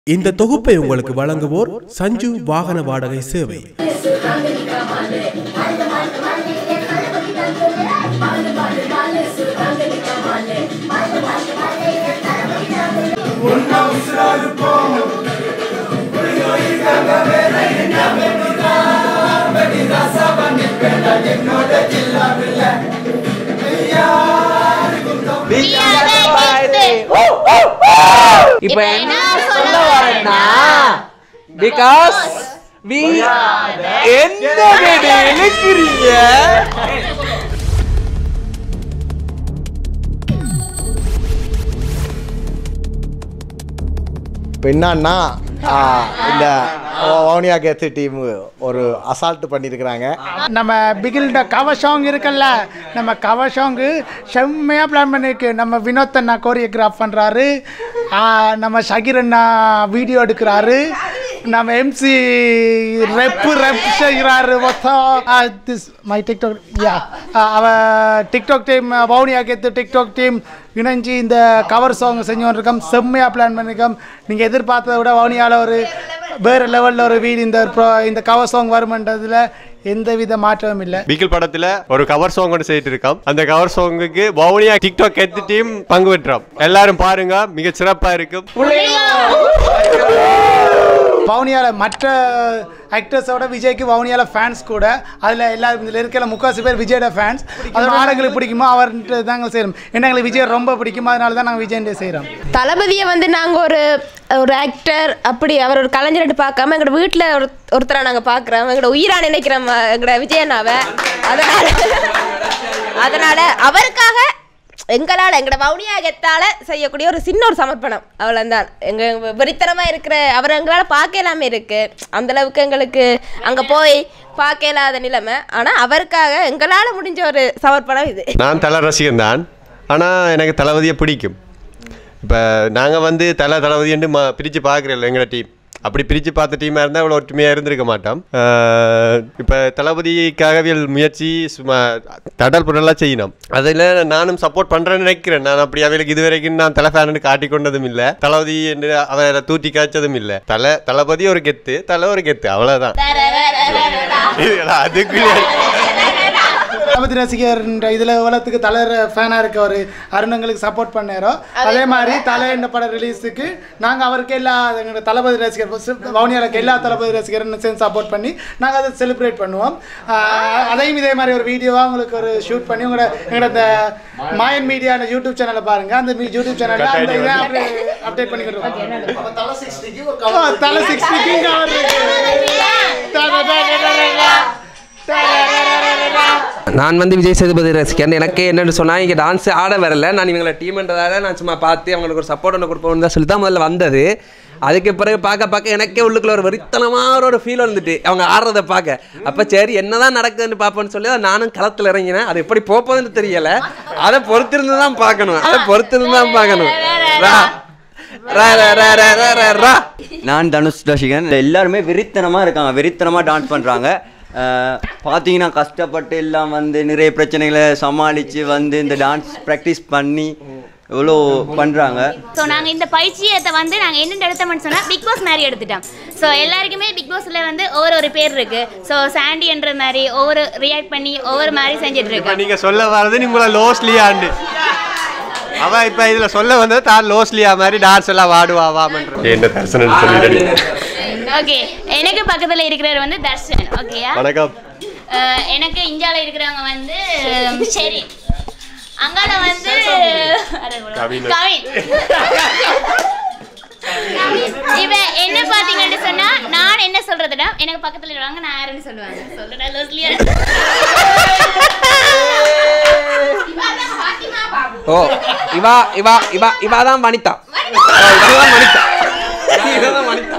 இந்த தொகுப்பை உங்களுக்கு வழங்குவோர் சஞ்சு வாகன வாடகை சேவை இப்ப என்ன சொல்ல வரேன்னா பிகாஸ் வி எந்த வீடு இழுக்கிறீங்க இப்போ என்னன்னா ஆ, இந்த வவுனியா கேத்து டீம் ஒரு அசால்ட் பண்ணியிருக்கிறாங்க நம்ம பிகில்ட கவர் சாங் இருக்குல்ல நம்ம கவர் சாங்கு செம்மையாக பிளான் பண்ணியிருக்கு நம்ம வினோத் அண்ணா கோரியோகிராஃப் பண்ணுறாரு நம்ம ஷகிர் அண்ணா வீடியோ எடுக்கிறாரு நம்ம எம்சி ரெப் ரெப் செய்கிறாரு திஸ் மை டிக்டாக் யா அவ டிக்டாக் டீம் வவுனியா கேத்து டிக்டாக் டீம் இணைஞ்சு இந்த கவர் சாங் செஞ்சு கொண்டிருக்கோம் செம்மையாக பிளான் பண்ணியிருக்கோம் நீங்கள் எதிர்பார்த்ததை விட வவுனியாவில் ஒரு வேறு லெவலில் ஒரு வீடு இந்த pro இந்த கவர் சாங் வருமென்றதுல எந்த வித மாற்றமும் இல்லை பிகில் படத்துல ஒரு கவர் சாங் ஒன்று செய்துட்டு இருக்கோம் அந்த கவர் சாங்குக்கு வவுனியா டிக்டாக் எத்து டீம் பங்கு பெற்றோம் எல்லாரும் பாருங்க மிக சிறப்பா இருக்கும் வவுனியாவில் மற்ற ஆக்டர்ஸோட விஜய்க்கு வவுனியாவில் ஃபேன்ஸ் கூட அதில் எல்லாரும் இதில் இருக்கிற முக்காசி பேர் விஜயோட ஃபேன்ஸ் அதோட ஆளுங்களுக்கு பிடிக்குமோ அவர்கிட்ட தாங்க செய்கிறோம் ஏன்னா எங்களுக்கு விஜய் ரொம்ப பிடிக்கும் அதனால தான் நாங்கள் விஜயன்டே செய்கிறோம் தளபதியை வந்து நாங்கள் ஒரு ஒரு ஆக்டர் அப்படி அவர் ஒரு கலைஞர்னு பார்க்காம எங்களோட வீட்டில் ஒரு ஒருத்தரை நாங்கள் பார்க்குறோம் எங்களோட உயிரா நினைக்கிறோம் எங்களோட விஜயனாவை அதனால அதனால அவருக்காக எங்களால் எங்களோட வவுனியாகத்தால் செய்யக்கூடிய ஒரு சின்ன ஒரு சமர்ப்பணம் அவ்வளோதான் எங்கள் வெறித்தனமாக இருக்கிற அவர் எங்களால் பார்க்கலாமே இருக்கு அந்த அளவுக்கு எங்களுக்கு அங்கே போய் பார்க்க இல்லாத நிலைமை ஆனால் அவருக்காக எங்களால் முடிஞ்ச ஒரு சமர்ப்பணம் இது நான் தல ரசிகன் தான் ஆனா எனக்கு தளபதியை பிடிக்கும் இப்போ நாங்கள் வந்து தலை தளபதின்னு மா பிரித்து பார்க்குறோம் எங்களோட டீம் அப்படி பிரித்து பார்த்த டீமாக இருந்தால் இவ்வளோ ஒற்றுமையாக இருந்திருக்க மாட்டோம் இப்போ தளபதிக்காகவே முயற்சி சும்மா தடல் புடலாக செய்யணும் அதில் நானும் சப்போர்ட் பண்ணுறேன்னு நினைக்கிறேன் நான் அப்படி அவைகளுக்கு இது வரைக்கும் நான் தலை ஃபேனு காட்டிக்கொண்டதும் இல்லை தளபதி என்று அவரை தூட்டி காய்ச்சதும் இல்லை தலை தளபதி ஒரு கெத்து தலை ஒரு கெத்து அவ்வளோதான் அதுக்குள்ளே தளபதி ரசிகர்ன்ற இதில் உலகத்துக்கு தலைவர் ஃபேனாக இருக்க ஒரு அருணங்களுக்கு சப்போர்ட் பண்ணாரோ அதே மாதிரி தலை இந்த படம் ரிலீஸுக்கு நாங்கள் அவருக்கு எல்லா எங்களோட தளபதி ரசிகர் வவுனியாவுக்கு எல்லா தளபதி ரசிகரும் சேர்ந்து சப்போர்ட் பண்ணி நாங்கள் அதை செலிப்ரேட் பண்ணுவோம் ஆஹ் அதையும் இதே மாதிரி ஒரு வீடியோவாக உங்களுக்கு ஒரு ஷூட் பண்ணி உங்களோட எங்களோட இந்த மாயன் மீடியா யூடியூப் சேனலை பாருங்க அந்த யூடியூப் சேனலில் அந்த இதை அப்டேட் பண்ணிக்கிட்டு தலை சிக்ஸ்டிக்கு கவர் நான் வந்து விஜய் சேதுபதி ரசிகன் எனக்கு என்னன்னு சொன்னால் இங்கே டான்ஸ் ஆட வரல நான் இவங்களை டீம்ன்றதால நான் சும்மா பார்த்து அவங்களுக்கு ஒரு சப்போர்ட் ஒன்று கொடுப்போம்னு தான் சொல்லி தான் முதல்ல வந்தது அதுக்கு பிறகு பார்க்க பார்க்க எனக்கே உள்ளுக்குள்ள ஒரு வெறித்தனமான ஒரு ஃபீல் வந்துட்டு அவங்க ஆடுறதை பார்க்க அப்போ சரி என்னதான் நடக்குதுன்னு பார்ப்போன்னு சொல்லி நானும் களத்தில் இறங்கினேன் அது எப்படி போப்போதுன்னு தெரியல அதை பொறுத்திருந்து தான் பார்க்கணும் அதை பொறுத்திருந்து தான் பார்க்கணும் ரா. ரா, ரா, ரா, ரா, ரா, ரா, ரா. நான் தனுஷ் ரசிகன் எல்லாருமே வெறித்தனமாக இருக்காங்க வெறித்தனமாக டான்ஸ் பண்ணுறாங்க பார்த்தீங்கன்னா கஷ்டப்பட்டு எல்லாம் வந்து நிறைய பிரச்சனைகளை சமாளித்து வந்து இந்த டான்ஸ் ப்ராக்டிஸ் பண்ணி இவ்வளோ பண்ணுறாங்க ஸோ நாங்கள் இந்த பயிற்சியத்தை வந்து நாங்கள் என்னென்ன எடுத்தோம்னு சொன்னால் பிக் பாஸ் மாதிரி எடுத்துட்டோம் ஸோ எல்லாருக்குமே பிக் பாஸில் வந்து ஒவ்வொரு ஒரு பேர் இருக்குது ஸோ சாண்டின்ற மாதிரி ஒவ்வொரு ரியாக்ட் பண்ணி ஒவ்வொரு மாதிரி செஞ்சுட்டு இப்போ இருக்கோம் நீங்கள் சொல்ல வர்றது நீங்கள லோஸ்லியாண்டு அவ இப்ப இதுல சொல்ல வந்தது தான் லோஸ்லியா மாதிரி டான்ஸ் எல்லாம் வாடுவா வாமன்ற என்ன தரிசனம் சொல்லி ஓகே எனக்கு பக்கத்தில் இருக்கிறவர் வந்து தர்ஷன் ஓகேயா வணக்கம் அஹ் எனக்கு இந்தியாவில் இருக்கிறவங்க வந்து சரி அங்கால வந்து கவின். கவின் இவ என்ன பாத்தீங்கன்னு சொன்னா நான் என்ன சொல்றதுனா எனக்கு பக்கத்துல இருக்காங்க நான் யாருன்னு சொல்லுவாங்க சொல்றேன் லோஸ்லியா ஓ இவா இவா இவா இவா தான் வனிதா ஓ, இவதான் வனிதா இவதான் வனிதா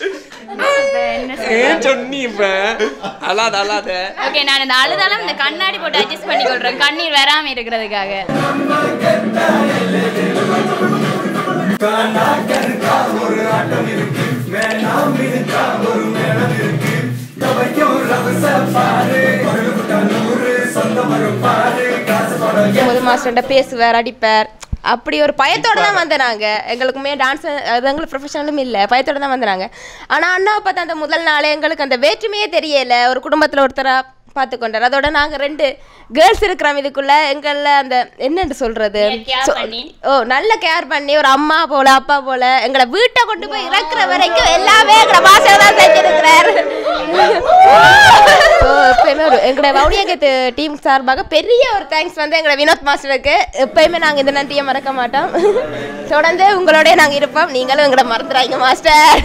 ஏன் சொன்னி இப்ப அல்லாத அல்லாத ஓகே நான் இந்த அழுதாலும் இந்த கண்ணாடி போட்டு அட்ஜஸ்ட் பண்ணி கொள்றேன் கண்ணீர் வராம இருக்கிறதுக்காக முதல் மாஸ்டர்கிட்ட பேசுவார் அடிப்பார் அப்படி ஒரு பயத்தோட தான் வந்தாங்க எங்களுக்குமே டான்ஸ் அது எங்களுக்கு ப்ரொஃபஷனலும் இல்லை பயத்தோட தான் வந்தாங்க ஆனால் அண்ணாவை பார்த்து அந்த முதல் நாளே எங்களுக்கு அந்த வேற்றுமையே தெரியல ஒரு குடும்பத்தில் ஒருத்தரா பார்த்து கொண்டார் அதோட நாங்கள் ரெண்டு கேர்ள்ஸ் இருக்கிறோம் இதுக்குள்ள எங்களில் அந்த என்னன்னு சொல்றது care So- பண்ணி. ஓ நல்ல கேர் பண்ணி ஒரு அம்மா போல அப்பா போல எங்களை வீட்டை கொண்டு போய் இறக்குற வரைக்கும் எல்லாமே எங்களை பாசம் தான் செஞ்சிருக்கிறாரு ஸோ எப்பயுமே ஒரு எங்களோட வவுனியகத்து டீம் சார்பாக பெரிய ஒரு தேங்க்ஸ் வந்து எங்களோட வினோத் மாஸ்டருக்கு எப்பயுமே நாங்கள் இந்த நன்றியை மறக்க மாட்டோம் தொடர்ந்து உங்களோடய நாங்கள் இருப்போம் நீங்களும் எங்களை மறந்துடாதீங்க மாஸ்டர்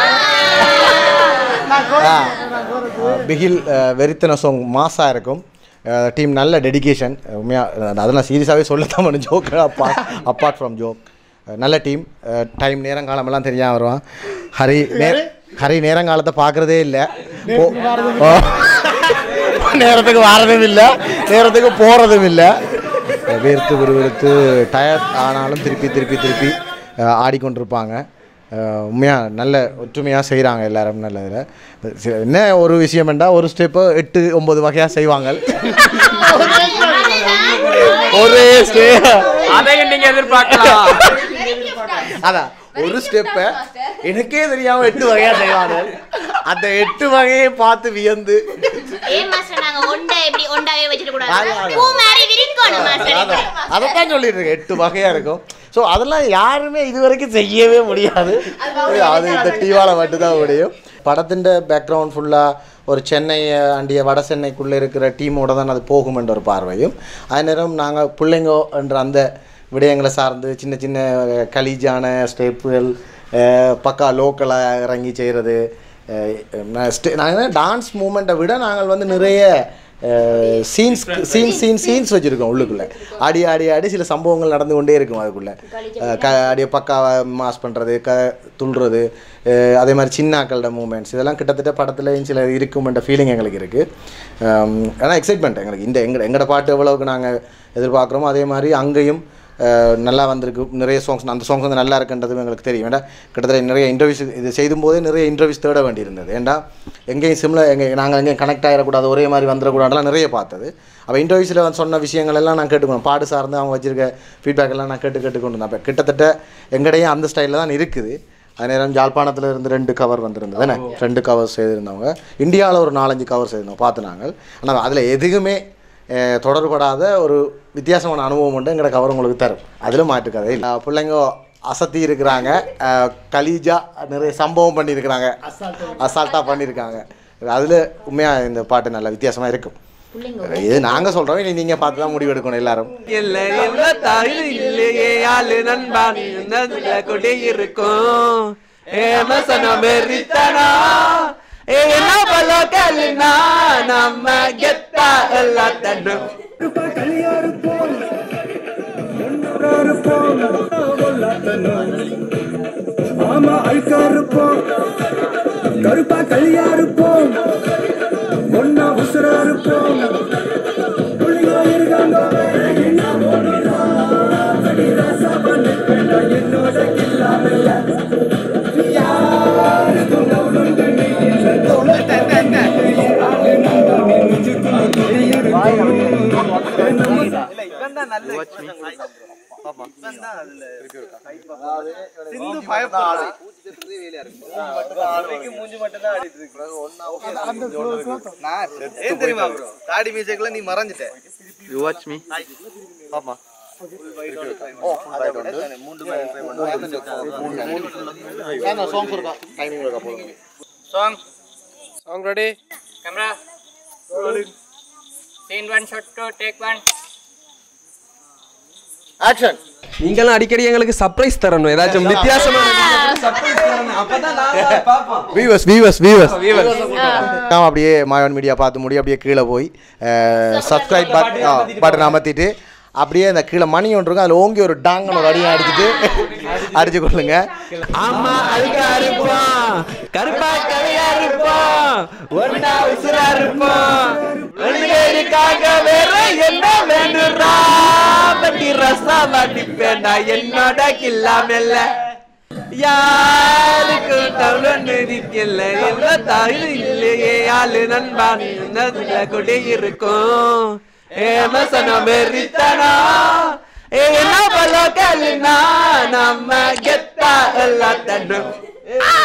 ஆ, பிகில் அஹ், வெறித்தன சாங் மாஸாக இருக்கும் டீம் நல்ல டெடிகேஷன் உண்மையாக அதெல்லாம் சீரியஸாகவே சொல்லத்தான் பண்ண joke apart apart from joke நல்ல டீம் டைம் நேரங்காலமெல்லாம் தெரியாம வருவான் ஹரி நே ஹரி நேரங்காலத்தை பார்க்குறதே இல்லை நேரத்துக்கு வாரதும் இல்லை நேரத்துக்கு போகிறதும் இல்லை வேர்த்து விறுவிறுத்து டயர்ட் ஆனாலும் திருப்பி திருப்பி திருப்பி அஹ், ஆடிக்கொண்டிருப்பாங்க அஹ், உண்மையாக நல்ல ஒற்றுமையாக செய்கிறாங்க எல்லாரும் நல்ல இதில் என்ன ஒரு விஷயம் என்றால் ஒரு ஸ்டெப்பு எட்டு ஒம்பது வகையாக செய்வாங்க ஒரே ஸ்டே அதையும் நீங்க எதிர்பார்க்கலாம் அதான் ஒரு ஸ்டெப்பை எனக்கே தெரியாமல் எட்டு வகையாக செய்வாங்க அந்த எட்டு வகையை பார்த்து வியந்து ஏன் மாஸ்டர் நாங்க ஒண்டை எப்படி ஒண்டாவே வச்சிட்டு அது, கூடாது அது. பூ மாதிரி விரிக்கணும் மாஸ்டர் இப்படி. அதைத்தான் சொல்லிட்டு இருக்கேன் எட்டு வகையாக இருக்கும் ஸோ அதெல்லாம் யாருமே இது வரைக்கும் செய்யவே முடியாது அது இந்த டீவால் மட்டும்தான் முடியும் படத்தின் பேக்ரவுண்ட் ஃபுல்லாக ஒரு சென்னை அண்டிய வட சென்னைக்குள்ளே இருக்கிற டீமோட தான் அது போகும் என்ற ஒரு பார்வையும் அதே நேரம் நாங்கள் பிள்ளைங்கோ என்ற அந்த விடயங்களை சார்ந்து சின்ன சின்ன கலீஜான ஸ்டெப்புகள் பக்கா லோக்கலாக இறங்கி செய்கிறது நாங்கள் டான்ஸ் மூமெண்ட்டை விட நாங்கள் வந்து நிறைய சீன்ஸ் சீன் சீன் சீன்ஸ் வச்சுருக்கோம் உள்ளுக்குள்ளே ஆடி ஆடி ஆடி சில சம்பவங்கள் நடந்து கொண்டே இருக்கும் அதுக்குள்ளே அஹ் க அப்படியே பக்காவை மாஸ் பண்ணுறது க துள்ளுறது அஹ் அதே மாதிரி சின்னாக்களோட மூமெண்ட்ஸ் இதெல்லாம் கிட்டத்தட்ட படத்துலையும் சில இருக்குமென்ற ஃபீலிங் எங்களுக்கு இருக்குது ஆனால் எக்ஸைட்மெண்ட் எங்களுக்கு இந்த எங்க எங்களோட பாட்டு எவ்வளவுக்கு நாங்கள் எதிர்பார்க்குறோமோ அதே மாதிரி அங்கேயும் அஹ் நல்லா வந்திருக்கு நிறைய சாங்ஸ் அந்த சாங்ஸ் வந்து நல்லா இருக்குன்றதும் எங்களுக்கு தெரியும் ஏன்னா கிட்டத்தட்ட நிறைய இன்டர்வியூஸ் இது செய்தும் போதே நிறைய இன்டர்வியூஸ் தேட வேண்டியிருந்தது ஏன்டா எங்கேயும் சிம்ல எங்கே நாங்கள் எங்கேயும் கனெக்ட் ஆகிடக்கூடாது ஒரே மாதிரி வந்துடக்கூடாதுலாம் நிறைய பார்த்தது அப்போ இன்டர்வியூஸில் வந்து சொன்ன விஷயங்கள் எல்லாம் நான் கேட்டுக்கணும் பாடு சார்ந்து அவங்க வச்சிருக்க ஃபீட்பேக் எல்லாம் நான் கேட்டு கேட்டுக்கொண்டு இருந்தேன் அப்போ கிட்டத்தட்ட எங்கடையும் அந்த ஸ்டைலில் தான் இருக்குது அதே நேரம் ஜாழ்ப்பாணத்தில் இருந்து ரெண்டு கவர் வந்திருந்தது தானே ரெண்டு கவர் செய்திருந்தவங்க இந்தியாவில் ஒரு நாலஞ்சு கவர் செய்திருந்தோம் பார்த்து நாங்கள் ஆனால் அதில் எதுவுமே அஹ், தொடர்படாத ஒரு வித்தியாசமான அனுபவம் உண்டு எங்களை கவர் உங்களுக்கு தரும் அதில் மாற்றுக்கதை இல்லை பிள்ளைங்க அசத்தி இருக்கிறாங்க அஹ், கலீஜா நிறைய சம்பவம் பண்ணியிருக்கிறாங்க அசால்ட்டாக பண்ணியிருக்காங்க அதில் உண்மையாக இந்த பாட்டு நல்ல வித்தியாசமாக இருக்கும் இது நாங்கள் சொல்கிறோம் இனி நீங்கள் பார்த்து தான் முடிவு எடுக்கணும் எல்லாரும் இல்ல இல்ல தாயில் இல்லையே ஆளு நண்பா நதுல கொடி இருக்கும் ஏமசனம் வெறித்தனா ஏ என்ன பல கல்னா நம்ம கெத்தா எல்லாத்தனும் ஆமா அழுக்கா இருப்போம் கருப்பா களியா இருப்போம் ஒன்னா உசுரா இருப்போம் புள்ளிங்க இருக்காங்க என்ன போடுறா? அடி ராசா பண்ணு பெண்ணா என்னோட கில்லாமல்ல. யாருக்கும் கவுளுண்டு நீ இல்லை. தோள தந்தன. ஆளு நம்ப நீ நெஞ்சுக்குள்ள துணி இருக்கும். தாடி மீசைக்குள்ள நீ மறைஞ்சிட்ட Song. Song ready. Camera. Rolling. Scene one, shot two, take one. Action நீங்களும் அடிக்கடி எங்களுக்கு சர்ப்ரைஸ் தரணும் ஏதாச்சும் வித்தியாசமான சர்ப்ரைஸ் தரணும் அப்பதான் நாங்க பாப்போம் வீவர்ஸ் வீவர்ஸ் வீவர்ஸ் நாம அப்படியே மாயவன் மீடியா பார்த்து முடி அப்படியே கீழே போய் சப்ஸ்கிரைப் பட்டன் அமர்த்திட்டு அப்படியே அந்த கீழே மணி ஒன்று இருக்கும் அதில் ஓங்கி ஒரு டாங்கன்னு ஒரு அடியை அடிச்சுட்டு அடிச்சு கொள்ளுங்க ஆமா அழுக்கா இருப்பான் கருப்பா கரையா இருப்பான் ஒன்னா உசுரா இருப்பான் வெள்ளையருக்காக வேற என்ன வேண்டுறா பட்டி ரசா வாட்டிப்பேண்டா என்னோட கில்லாமல்ல யாருக்கும் தவளொன்னு நிற்கல எல்லா தாயில் இல்லையே ஆளு நண்பான் என்னதுல கொடி இருக்கும் ஏமசனம் வெறித்தனா ஏ என்ன பலோ கல்னா நம்ம கெத்தா எல்லாத்தனும்